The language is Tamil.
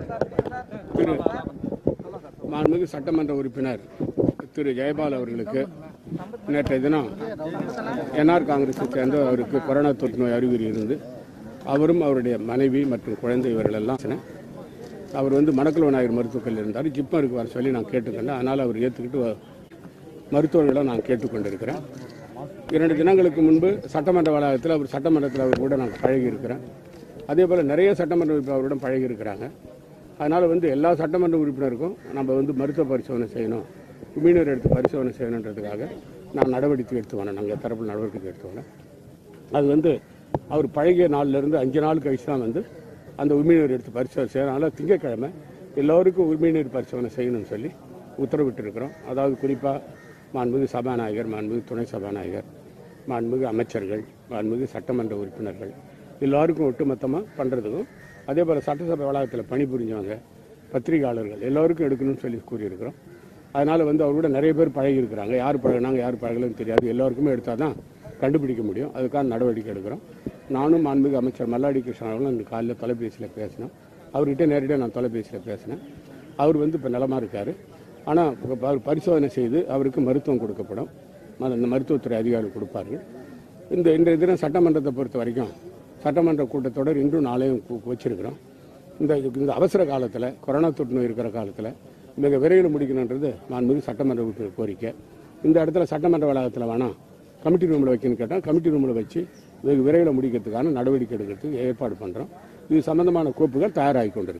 திரு மாண்புமிகு சட்டமன்ற உறுப்பினர் திரு ஜெயபால் அவர்களுக்கு நேற்றைய தினம் என்ஆர் காங்கிரஸை சேர்ந்த அவருக்கு கொரோனா தொற்று நோய் அறிகுறி இருந்து அவரும் அவருடைய மனைவி மற்றும் குழந்தை இவர்கள் எல்லாம் சொன்னேன். அவர் வந்து மணக்குள விநாயகர் மருத்துவக்கல்ல இருந்தார் ஜிப்மருக்கு வர சொல்லி நான் கேட்டுக்கொண்டேன் அதனால் அவர் ஏற்றுக்கிட்டு வ- மருத்துவர்களை நான் கேட்டுக்கொண்டிருக்கிறேன் இரண்டு தினங்களுக்கு முன்பு சட்டமன்ற வளாகத்தில் அவர் சட்டமன்றத்தில் அவர் கூட நான் பழகி இருக்கிறேன் அதே போல் நிறைய சட்டமன்ற உறுப்பினர் அவருடன் பழகி இருக்கிறாங்க அதனால் வந்து எல்லா சட்டமன்ற உறுப்பினருக்கும் நம்ம வந்து மருத்துவ பரிசோதனை செய்யணும் உமிழ்நீர் எடுத்து பரிசோதனை செய்யணுன்றதுக்காக நான் நடவடிக்கை எடுத்து வரேன் நாங்கள் தரப்பில் நடவடிக்கை எடுத்து வரேன் அது வந்து அவர் பழகிய நாள்லேருந்து அஞ்சு நாள் கழிச்சு தான் வந்து அந்த உமிழ்நீர் எடுத்து பரிசோதனை செய்யணும் அதனால் திங்கட்கிழமை எல்லோருக்கும் உமிழ்நீர் பரிசோதனை செய்யணும்னு சொல்லி உத்தரவிட்டிருக்கிறோம் அதாவது குறிப்பாக மாண்புமிகு சபாநாயகர் மாண்புமிகு துணை சபாநாயகர் மாண்புமிகு அமைச்சர்கள் மாண்புமிகு சட்டமன்ற உறுப்பினர்கள் எல்லாருக்கும் ஒட்டுமொத்தமாக பண்ணுறதுக்கும் அதே போல் சட்டசபை வளாகத்தில் பணிபுரிஞ்சவங்க பத்திரிகையாளர்கள் எல்லோருக்கும் எடுக்கணும்னு சொல்லி கூறியிருக்கிறோம் அதனால் வந்து அவரோட நிறைய பேர் பழகி இருக்கிறாங்க யார் பழகினாங்க யார் பழகலன்னு தெரியாது எல்லாருக்குமே எடுத்தால் தான் கண்டுபிடிக்க முடியும் அதுக்கான நடவடிக்கை எடுக்கிறோம் நானும் மாண்புமிகு அமைச்சர் மல்லாடி கிருஷ்ணன் அவர்களும் இன்று காலையில் தொலைபேசியில் பேசினோம் அவர்கிட்ட நேரடியாக நான் தொலைபேசியில் பேசினேன் அவர் வந்து இப்போ நலமாக இருக்கார் ஆனால் அவர் பரிசோதனை செய்து அவருக்கு மருத்துவம் கொடுக்கப்படும் அது அந்த மருத்துவத்துறை அதிகாரிகள் கொடுப்பார்கள் இந்த இன்றைய தினம் சட்டமன்றத்தை பொறுத்த வரைக்கும் சட்டமன்ற கூட்டத்தொடர் இன்றும் நாளையும் கு- வச்சிருக்கிறோம் இந்த இந்த அவசர காலத்தில் கொரோனா தொற்று நோய் இருக்கிற காலத்தில் மிக விரைவில் முடிக்கணுன்றது மாண்புமிகு சட்டமன்ற உறுப்பினர் கோரிக்கை இந்த இடத்துல சட்டமன்ற வளாகத்தில் வேணாம் கமிட்டி ரூமில் வைக்கணும்னு கேட்டால் கமிட்டி ரூமில் வச்சு வெகு விரைவில் முடிக்கிறதுக்கான நடவடிக்கை எடுக்கிறதுக்கு ஏற்பாடு பண்ணுறோம் இது சம்பந்தமான கோப்புகள் தயாராகி கொண்டிருக்கு